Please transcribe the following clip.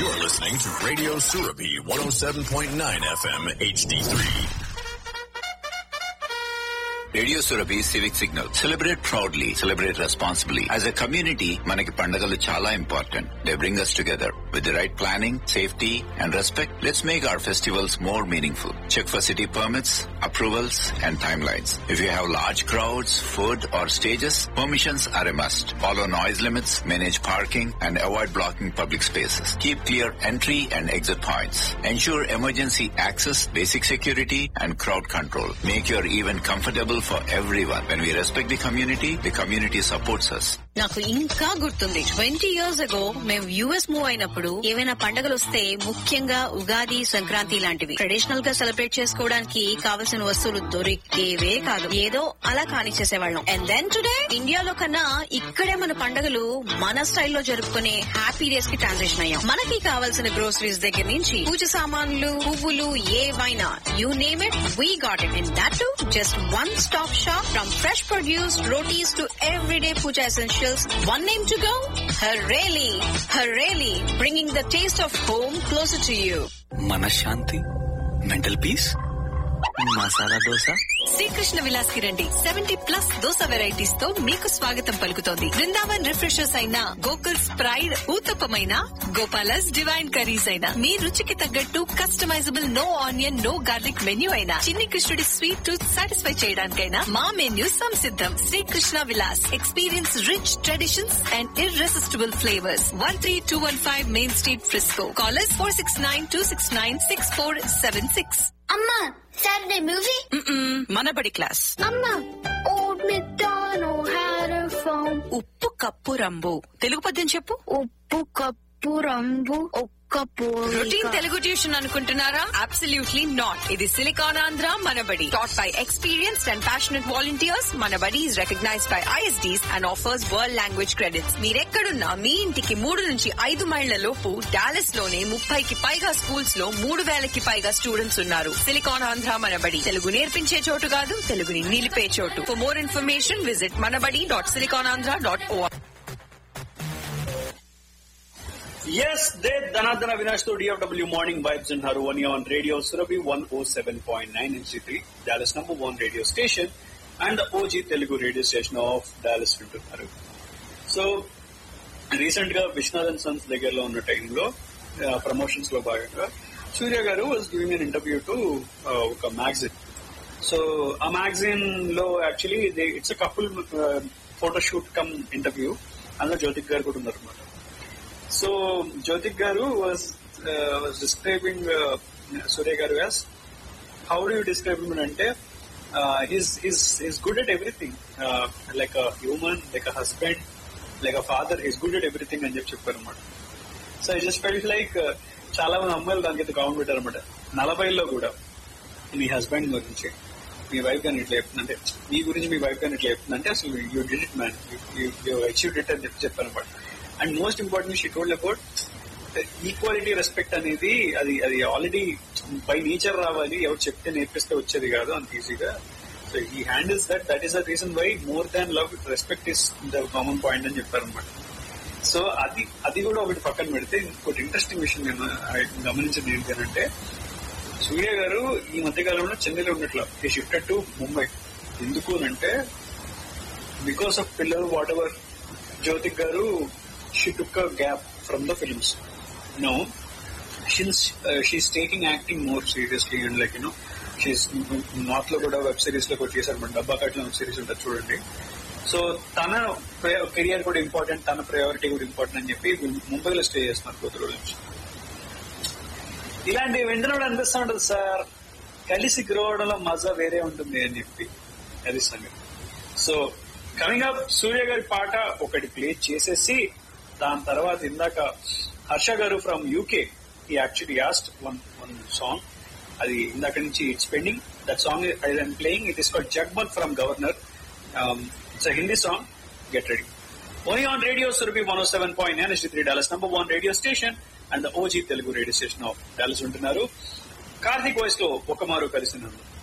You're listening to Radio Surabi 107.9 FM HD3. Radio Surabhi civic signal celebrate proudly celebrate responsibly as a community మనకి పండుగలు చాలా important they bring us together with the right planning safety and respect let's make our festivals more meaningful check for city permits approvals and timelines if you have large crowds food or stages permissions are a must follow noise limits manage parking and avoid blocking public spaces keep clear entry and exit points ensure emergency access, basic security, and crowd control. Make your event comfortable for everyone. When we respect the community, the community supports us. నాకు ఇంకా గుర్తుంది twenty years ago మేము US move అయినప్పుడు ఏవైనా పండుగలు వస్తే ముఖ్యంగా ఉగాది సంక్రాంతి లాంటివి ట్రెడిషనల్ గా సెలబ్రేట్ చేసుకోవడానికి కావలసిన వస్తువులు దొరికేవే కాదు ఏదో అలా కానిచ్చేసేవాళ్ళం అండ్ దెన్ టుడే ఇండియాలో కన్నా ఇక్కడే మన పండుగలు మన స్టైల్లో జరుపుకునే హ్యాపీ డేస్ కి ట్రాన్సిషన్ అయ్యాం మనకి కావాల్సిన గ్రోసరీస్ దగ్గర నుంచి పూజ సామాన్లు పువ్వులు ఏవైనా you name it we got it and that too just one stop shop from fresh produce rotis to everyday puja essentials. One name to go? Hareli. Hareli, bringing the taste of home closer to you. మనశ్శాంతి mental peace masala dosa Srikrishna Vilas కి రండి seventy plus dosa varieties తో మీకు స్వాగతం పలుకుతోంది Brindavan refreshers అయిన Gokul's pride ఊతప్పమైన gopalas divine curries అయినా మీ రుచికి తగ్గట్టు customisable no onion no garlic menu అయినా చిన్ని కృష్ణుడి స్వీట్ టూత్ సాటిస్ఫై చేయడానికైనా మా menu సంసిద్ధం Srikrishna Vilas experience rich traditions and irresistible flavours one three two one five main street Frisco callers four six nine two six nine six four seven six Amma, Saturday movie? Manabadi class Amma, Old MacDonald had a farm. ఉప్పు కప్పు రంబు తెలుగు పద్యం చెప్పు ఉప్పు కప్పు రంబు ఒక్క routine పోలిక Telugu tuition అనుకుంటున్నారా అబ్సల్యూట్లీ నాట్ ఇది silicon Andhra Manabadi taught by experienced and passionate volunteers Manabadi is recognised by ISDs and offers world language credits మీరెక్కడున్నా మీ ఇంటికి మూడు నుంచి ఐదు మైళ్ల లోపు డాలస్ లోనే ముప్పైకి పైగా స్కూల్స్ లో మూడు వేలకి పైగా స్టూడెంట్స్ ఉన్నారు సిలికాన్ ఆంధ్ర మనబడి తెలుగు నేర్పించే చోటు కాదు తెలుగుని నిలిపే చోటు for more information visit Manabadi dot silicon Andhra dot S దే ధనాధన వినాష్ తో డిఎఫ్డబ్ల్యూ మార్నింగ్ వైబ్స్ ఉన్నారు one on radio Surabhi one O seven point nine NC three Dallas number one radio station and OG Telugu radio station of Dallas వింటున్నారు so recent గా Viswanathan Sons దగ్గరలో ఉన్న టైంలో ప్రమోషన్స్ లో భాగంగా Surya garu was giving an interview to ఒక magazine so ఆ magazine లో actually it's couple photoshoot come interview అందులో జ్యోతిక్ గారు కూడా ఉన్నారు అనమాట సో జ్యోతిక్ గారు was was describing Surya garu as how do you describe him అంటే is is is good at everything like a human like a husband like a father is good at everything అని చెప్పి చెప్పారు అనమాట so I just felt like చాలా మంది అమ్మాయిలు దానికి అయితే కామెంట్ పెట్టారు అనమాట నలభైలో కూడా మీ హస్బెండ్ గురించి మీ వైఫ్ కానీ ఇట్లా చెప్తుందంటే మీ గురించి మీ వైఫ్ కానీ ఇట్లా చెప్తుందంటే అసలు you did it man you achieve it అని చెప్పి చెప్పారు అనమాట and most important she told about equality respect అనేది అది అది ఆల్రెడీ బై నేచర్ రావాలి ఎవరు చెప్తే నేర్పిస్తే వచ్చేది కాదు అంత ఈజీగా సో ఈ handles that that is the reason why more than love respect is the common point అని చెప్పారు అనమాట సో అది అది కూడా ఒకటి పక్కన పెడితే ఇంకోటి ఇంట్రెస్టింగ్ విషయం నేను గమనించింది ఏంటంటే సూర్య గారు ఈ మధ్య కాలంలో చెన్నైలో ఉన్నట్లు ఈ షిఫ్టెడ్ టు ముంబై ఎందుకు అంటే బికాస్ ఆఫ్ పిల్లలు whatever Jyothika garu she took a gap from the films no she's she's taking acting more seriously and like you know she's north లో కూడా వెబ్ సిరీస్ లో కూడా చేశారు మన డబ్బా కట్ల వెబ్ సిరీస్ ఉంటుంది చూడండి సో తన కెరియర్ కూడా ఇంపార్టెంట్ తన ప్రయారిటీ కూడా ఇంపార్టెంట్ అని చెప్పి ముంబైలో స్టే చేస్తున్నారు కొద్ది రోజుల నుంచి ఇలాంటివి వింటున్నప్పుడు అనిపిస్తూ ఉంటుంది సార్ కలిసి గ్రో అవడంలో మజా వేరే ఉంటుంది అని చెప్పి అది సంగతి సో కమింగ్ అప్ సూర్య గారి పాట ఒకటి ప్లే చేసేసి దాని తర్వాత ఇందాక హర్ష గారు ఫ్రమ్ యూకే ఈ actually asked one one song అది ఇందాక నుంచి it's pending that song I'm playing it is called Jagmal from governor it's Hindi song get ready only on radio Surabhi one seven point nine three Dallas number one radio station and OG Telugu radio station of Dallas ఉంటున్నారు Karthik voice లో ఒక మారు కలిసి నన్ను